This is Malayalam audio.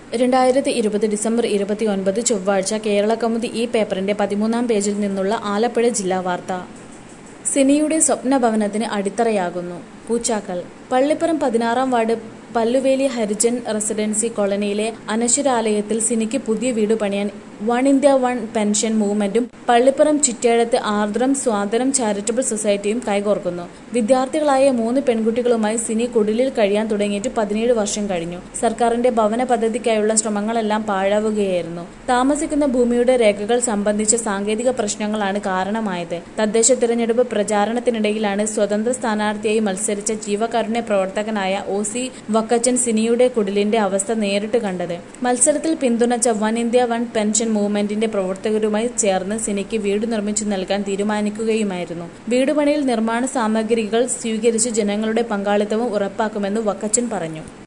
രണ്ടായിരത്തി ഇരുപത് ഡിസംബർ ഇരുപത്തി ഒൻപത് ചൊവ്വാഴ്ച കേരള കൗമുദി ഈ പേപ്പറിന്റെ പതിമൂന്നാം പേജിൽ നിന്നുള്ള ആലപ്പുഴ ജില്ലാ വാർത്ത സിനിയുടെ സ്വപ്നഭവനത്തിന് അടിത്തറയാകുന്നു പൂച്ചാക്കൽ പള്ളിപ്പുറം പതിനാറാം വാർഡ് പല്ലുവേലി ഹരിജൻ റെസിഡൻസി കോളനിയിലെ അനശ്വരാലയത്തിൽ സിനിക്ക് പുതിയ വീട് പണിയാൻ വൺ ഇന്ത്യ വൺ പെൻഷൻ മൂവ്മെന്റും പള്ളിപ്പുറം ചിറ്റേഴത്ത് ആർദ്രം സ്വാതനം ചാരിറ്റബിൾ സൊസൈറ്റിയും കൈകോർക്കുന്നു വിദ്യാർത്ഥികളായ മൂന്ന് പെൺകുട്ടികളുമായി സിനി കുടിലിൽ കഴിയാൻ തുടങ്ങിയിട്ട് പതിനേഴ് വർഷം കഴിഞ്ഞു സർക്കാരിന്റെ ഭവന പദ്ധതിക്കായുള്ള ശ്രമങ്ങളെല്ലാം പാഴാവുകയായിരുന്നു താമസിക്കുന്ന ഭൂമിയുടെ രേഖകൾ സംബന്ധിച്ച സാങ്കേതിക പ്രശ്നങ്ങളാണ് കാരണമായത് തദ്ദേശ തിരഞ്ഞെടുപ്പ് പ്രചാരണത്തിനിടയിലാണ് സ്വതന്ത്ര സ്ഥാനാർത്ഥിയായി മത്സരിച്ച ജീവകാരുണ്യ പ്രവർത്തകനായ ഒ സി വക്കച്ചൻ സിനിയുടെ കുടിലിന്റെ അവസ്ഥ നേരിട്ട് കണ്ടത് മത്സരത്തിൽ പിന്തുണച്ച വൺ ഇന്ത്യ വൺ പെൻഷൻ മൂവ്മെന്റിന്റെ പ്രവർത്തകരുമായി ചേർന്ന് സിനിക്ക് വീട് നിർമ്മിച്ചു നൽകാൻ തീരുമാനിക്കുകയുമായിരുന്നു വീട് പണിയിൽ നിർമ്മാണ സാമഗ്രികൾ സ്വീകരിച്ച് ജനങ്ങളുടെ പങ്കാളിത്തവും ഉറപ്പാക്കുമെന്ന് വക്കച്ചൻ പറഞ്ഞു